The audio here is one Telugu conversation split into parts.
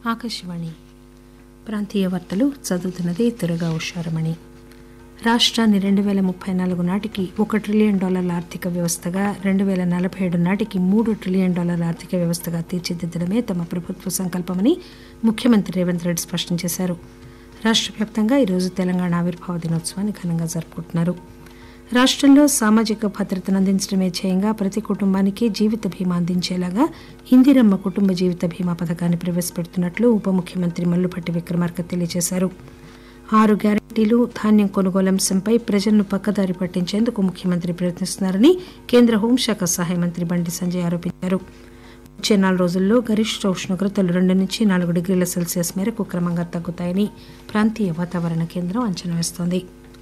ఆకాశవాణి ప్రాంతీయ వార్తలు చదువుతున్నది తురగా ఉషారమణి రాష్ట్రాన్ని రెండు వేల ముప్పై నాలుగు నాటికి ఒక ట్రిలియన్ డాలర్ల ఆర్థిక వ్యవస్థగా రెండు వేల నలభై ఏడు నాటికి మూడు ట్రిలియన్ డాలర్ల ఆర్థిక వ్యవస్థగా తీర్చిదిద్దడమే తమ ప్రభుత్వ సంకల్పమని ముఖ్యమంత్రి రేవంత్ రెడ్డి స్పష్టం చేశారు రాష్ట్ర వ్యాప్తంగా ఈరోజు తెలంగాణ ఆవిర్భావ దినోత్సవాన్ని ఘనంగా జరుపుకుంటున్నారు రాష్ట్రంలో సామాజిక భద్రతను అందించడమే ధ్యేయంగా ప్రతి కుటుంబానికి జీవిత బీమా అందించేలాగా ఇందిరమ్మ కుటుంబ జీవిత బీమా పథకాన్ని ప్రవేశపెడుతున్నట్లు ఉప ముఖ్యమంత్రి మల్లుపట్టి విక్రమార్క తెలియజేశారు ఆరు గ్యారంటీలు ధాన్యం కొనుగోలు అంశంపై ప్రజలను పక్కదారి పట్టించేందుకు ముఖ్యమంత్రి ప్రయత్నిస్తున్నారని కేంద్ర హోంశాఖ సహాయ మంత్రి బండి సంజయ్ ఆరోపించారు వచ్చే నాలుగు రోజుల్లో గరిష్ట ఉష్ణోగ్రతలు రెండు నుంచి నాలుగు డిగ్రీల సెల్సియస్ మేరకు క్రమంగా తగ్గుతాయని ప్రాంతీయ వాతావరణ కేంద్రం అంచనా వేస్తోంది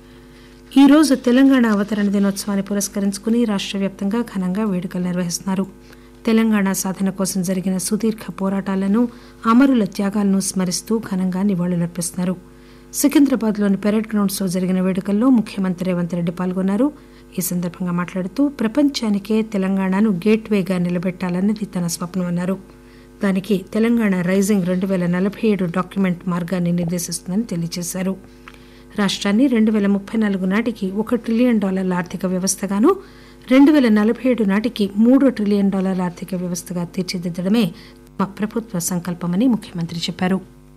ఈ రోజు తెలంగాణ అవతరణ దినోత్సవాన్ని పురస్కరించుకుని రాష్ట్ర వ్యాప్తంగా ఘనంగా వేడుకలు నిర్వహిస్తున్నారు తెలంగాణ సాధన కోసం జరిగిన సుదీర్ఘ పోరాటాలను అమరుల త్యాగాలను స్మరిస్తూ ఘనంగా నివాళులర్పిస్తున్నారు సికింద్రాబాద్లోని పెరేడ్ గ్రౌండ్స్ లో జరిగిన వేడుకల్లో ముఖ్యమంత్రి రేవంత్ రెడ్డి పాల్గొన్నారు ఈ సందర్భంగా మాట్లాడుతూ ప్రపంచానికే తెలంగాణను గేట్వేగా నిలబెట్టాలన్నది తన స్వప్నమన్నారు దానికి తెలంగాణ రైజింగ్ రెండు వేల నలభై ఏడు డాక్యుమెంట్ మార్గాన్ని నిర్దేశిస్తుందని తెలియజేశారు రాష్ట్రాన్ని రెండు వేల ముప్పై నాలుగు నాటికి ఒక ట్రిలియన్ డాలర్ల ఆర్థిక వ్యవస్థగాను రెండు వేల నలభై ఏడు నాటికి మూడు ట్రిలియన్ డాలర్ల ఆర్థిక వ్యవస్థగా తీర్చిదిద్దడమే తమ ప్రభుత్వ సంకల్పమని ముఖ్యమంత్రి చెప్పారు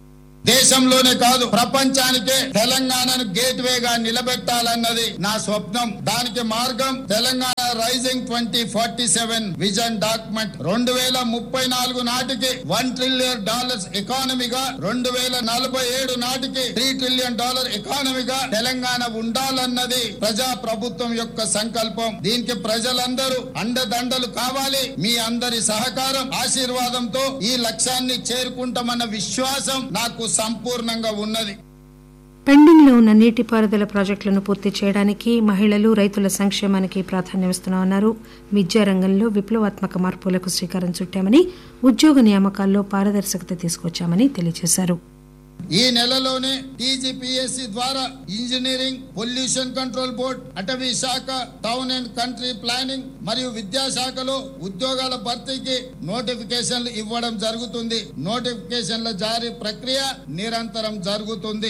దేశంలోనే కాదు ప్రపంచానికే తెలంగాణను గేట్ వేగా నిలబెట్టాలన్నది నా స్వప్నం దానికి మార్గం Telangana rising twenty forty seven vision document రెండు వేల ముప్పై నాలుగు నాటికి వన్ ట్రిలియన్ డాలర్స్ ఎకానమీగా రెండు వేల నలభై ఏడు నాటికి త్రీ ట్రిలియన్ డాలర్ ఎకానమీగా తెలంగాణ ఉండాలన్నది ప్రజా ప్రభుత్వం యొక్క సంకల్పం దీనికి ప్రజలందరూ అండదండలు కావాలి మీ అందరి సహకారం ఆశీర్వాదంతో ఈ లక్ష్యాన్ని చేరుకుంటామన్న విశ్వాసం నాకు సంపూర్ణంగా ఉన్నది పెండింగ్ లో ఉన్న నీటిపారుదల ప్రాజెక్టులను పూర్తి చేయడానికి మహిళలు రైతుల సంక్షేమానికి ప్రాధాన్యమిస్తున్నామన్నారు విద్యారంగంలో విప్లవాత్మక మార్పులకు శ్రీకారం చుట్టామని ఉద్యోగ నియామకాల్లో పారదర్శకత తీసుకొచ్చామని తెలియజేశారు ఈ నెలలోనే టీజీపీఎస్సీ ద్వారా ఇంజనీరింగ్ పొల్యూషన్ కంట్రోల్ బోర్డ్ అటవీ శాఖ టౌన్ అండ్ కంట్రీ ప్లానింగ్ మరియు విద్యాశాఖలో ఉద్యోగాల భర్తీకి నోటిఫికేషన్లు ఇవ్వడం జరుగుతుంది నోటిఫికేషన్ల జారీ ప్రక్రియ నిరంతరం జరుగుతుంది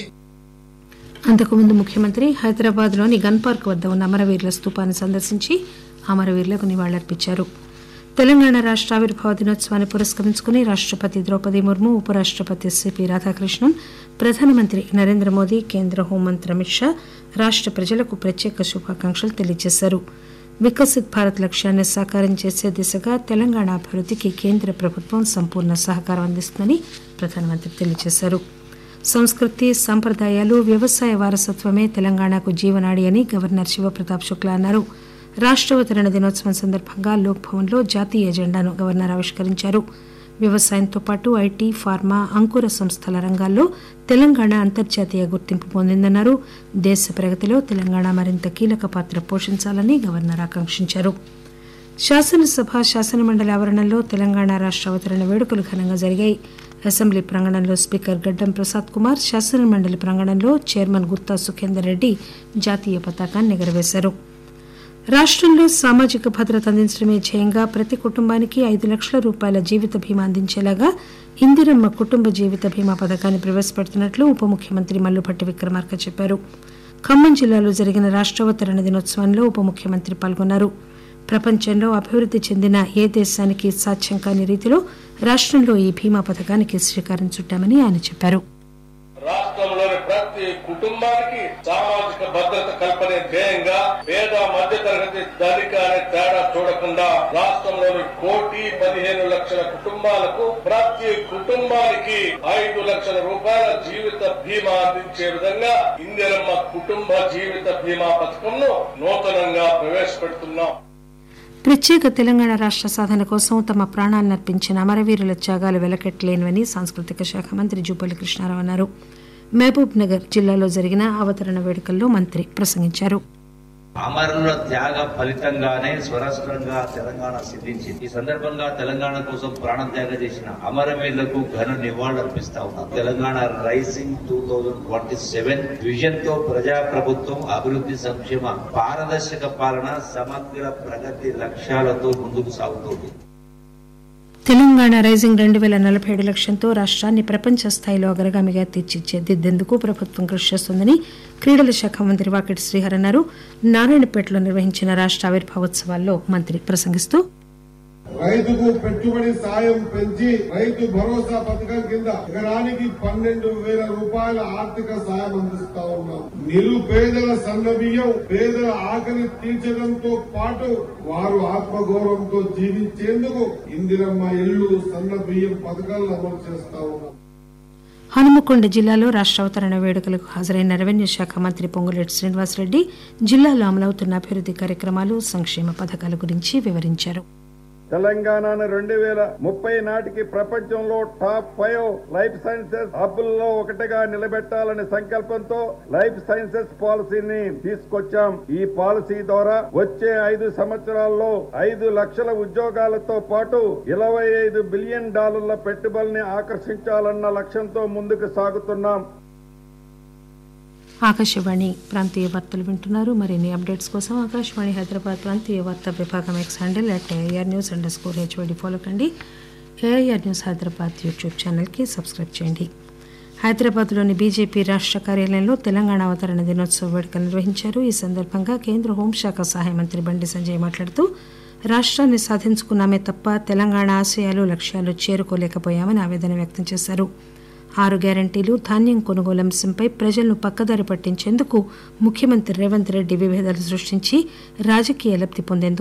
అంతకుముందు ముఖ్యమంత్రి హైదరాబాద్ లోని గన్ పార్క్ వద్ద ఉన్న అమరవీరుల స్తూపాన్ని సందర్శించి అమరవీరులకు నివాళులర్పించారు తెలంగాణ రాష్ట్ర ఆవిర్భావ దినోత్సవాన్ని పురస్కరించుకుని రాష్టపతి ద్రౌపది ముర్ము ఉపరాష్టపతి సిపి రాధాకృష్ణన్ ప్రధానమంత్రి నరేంద్ర మోదీ కేంద్ర హోంమంత్రి అమిత్ షా రాష్ట ప్రజలకు ప్రత్యేక శుభాకాంక్షలు తెలియజేశారు వికసిత్ భారత్ లక్ష్యాన్ని సాకారం చేసే దిశగా తెలంగాణ అభివృద్ధికి కేంద్ర ప్రభుత్వం సంపూర్ణ సహకారం అందిస్తుందని ప్రధానమంత్రి తెలియజేశారు సంస్కృతి సంప్రదాయాలు వ్యవసాయ వారసత్వమే తెలంగాణకు జీవనాడి అని గవర్నర్ శివప్రతాప్ శుక్లా అన్నారు రాష్ట్రావతరణ దినోత్సవం సందర్భంగా లోక్ భవన్లో జాతీయ ఎజెండాను గవర్నర్ ఆవిష్కరించారు వ్యవసాయంతో పాటు ఐటీ ఫార్మా అంకుర సంస్థల రంగాల్లో తెలంగాణ అంతర్జాతీయ గుర్తింపు పొందిందన్నారు దేశ ప్రగతిలో తెలంగాణ మరింత కీలక పాత్ర పోషించాలని గవర్నర్ ఆకాంక్షించారు శాసనసభ శాసనమండలి ఆవరణలో తెలంగాణ రాష్ట్ర అవతరణ వేడుకలు ఘనంగా జరిగాయి అసెంబ్లీ ప్రాంగణంలో స్పీకర్ గడ్డం ప్రసాద్ కుమార్ శాసనమండలి ప్రాంగణంలో చైర్మన్ గుత్తా సుఖేందర్ రెడ్డి జాతీయ పతాకాన్ని ఎగురవేశారు రాష్ట్రంలో సామాజిక భద్రత అందించడమే ధ్యేయంగా ప్రతి కుటుంబానికి ఐదు లక్షల రూపాయల జీవిత బీమా అందించేలాగా ఇందిరమ్మ కుటుంబ జీవిత బీమా పథకాన్ని ప్రవేశపెడుతున్నట్లు ఉప ముఖ్యమంత్రి మల్లుపట్టి విక్రమార్క చెప్పారు ఖమ్మం జిల్లాలో జరిగిన రాష్ట్రావతరణ దినోత్సవంలో ఉప ముఖ్యమంత్రి పాల్గొన్నారు ప్రపంచంలో అభివృద్ధి చెందిన ఏ దేశానికి సాధ్యం కాని రీతిలో రాష్ట్రంలో ఈ బీమా పథకానికి శ్రీకారం చుట్టామని ఆయన చెప్పారు రాష్ట్రంలోని ప్రతి కుటుంబానికి సామాజిక భద్రత కల్పనే ధ్యేయంగా పేద మధ్య తరగతి ధనిక అనే తేడా చూడకుండా రాష్ట్రంలోని కోటి పదిహేను లక్షల కుటుంబాలకు ప్రతి కుటుంబానికి ఐదు లక్షల రూపాయల జీవిత బీమా అందించే విధంగా ఇందిరమ్మ కుటుంబ జీవిత బీమా పథకంను నూతనంగా ప్రవేశపెడుతున్నాం ప్రత్యేక తెలంగాణ రాష్ట్ర సాధన కోసం తమ ప్రాణాలను అర్పించిన అమరవీరుల త్యాగాలు వెలకెట్టలేనివని సాంస్కృతిక శాఖ మంత్రి జూపల్లి కృష్ణారావు అన్నారు మహబూబ్ నగర్ జిల్లాలో జరిగిన అవతరణ వేడుకల్లో మంత్రి ప్రసంగించారు అమరుల త్యాగ ఫలితంగానే స్వరాష్ట్రంగా తెలంగాణ సిద్ధించింది ఈ సందర్భంగా తెలంగాణ కోసం ప్రాణ త్యాగ చేసిన అమరవీరులకు ఘన నివాళులు అర్పిస్తా ఉన్నాం Telangana rising two thousand twenty seven vision తో ప్రజా ప్రభుత్వం అభివృద్ధి సంక్షేమ పారదర్శక పాలన సమగ్ర ప్రగతి లక్ష్యాలతో ముందుకు సాగుతోంది తెలంగాణ రైజింగ్ రెండు పేల నలభై ఏడు లక్ష్యంతో రాష్ట్రాన్ని ప్రపంచ స్థాయిలో అగ్రగామిగా తీర్చిదిద్దేందుకు ప్రభుత్వం కృషి చేస్తోందని క్రీడల శాఖ మంత్రి వాకిటి శ్రీహర్ అన్నారు నారాయణపేటలో నిర్వహించిన రాష్ట్ర ఆవిర్భావోత్సవాల్లో మంత్రి ప్రసంగిస్తూ రైతుకు పెట్టుబడి సాయం పెంచి రైతు భరోసా పథకం కింద ఎకరానికి పన్నెండు వేల రూపాయల ఆర్థిక సాయం అందిస్తా ఉన్నాం నిరుపేదల సన్నబియ్యం పేదల ఆకలి తీర్చడంతో పాటు వారు ఆత్మగౌరవంతో జీవించేందుకు ఇందిరమ్మ ఇల్లు సన్న బియ్యం పథకాలను అమలు చేస్తా ఉన్నాం హనుమకొండ జిల్లాలో రాష్ట్ర అవతరణ వేడుకలకు హాజరైన రెవెన్యూ శాఖ మంత్రి పొంగులేటి శ్రీనివాసరెడ్డి జిల్లాలో అమలవుతున్న అభివృద్ది కార్యక్రమాలు సంక్షేమ పథకాల గురించి వివరించారు తెలంగాణను రెండు వేల ముప్పై నాటికి ప్రపంచంలో టాప్ ఫైవ్ లైఫ్ సైన్సెస్ హబ్బుల్లో ఒకటిగా నిలబెట్టాలనే సంకల్పంతో లైఫ్ సైన్సెస్ పాలసీని తీసుకొచ్చాం ఈ పాలసీ ద్వారా వచ్చే ఐదు సంవత్సరాల్లో ఐదు లక్షల ఉద్యోగాలతో పాటు ఇరవై ఐదు బిలియన్ డాలర్ల పెట్టుబడిని ఆకర్షించాలన్న లక్ష్యంతో ముందుకు సాగుతున్నాం ఆకాశవాణి ప్రాంతీయ వార్తలు వింటున్నారు మరిన్ని అప్డేట్స్ కోసం ఆకాశవాణి హైదరాబాద్ ప్రాంతీయ వార్తా విభాగం X handle at AIR news underscore HYD follow కండి ఏఐఆర్ న్యూస్ హైదరాబాద్ యూట్యూబ్ ఛానల్కి సబ్స్క్రైబ్ చేయండి హైదరాబాద్లోని బీజేపీ రాష్ట్ర కార్యాలయంలో తెలంగాణ అవతరణ దినోత్సవ వేడుకలు నిర్వహించారు ఈ సందర్భంగా కేంద్ర హోంశాఖ సహాయ మంత్రి బండి సంజయ్ మాట్లాడుతూ రాష్ట్రాన్ని సాధించుకున్నామే తప్ప తెలంగాణ ఆశయాలు లక్ష్యాలు చేరుకోలేకపోయామని ఆవేదన వ్యక్తం చేశారు ఆరు గ్యారంటీలు ధాన్యం కొనుగోలు అంశంపై ప్రజలను పక్కదారి పట్టించేందుకు ముఖ్యమంత్రి రేవంత్ రెడ్డి విభేదాలు సృష్టించి రాజకీయ లబ్ది పొందేందుకు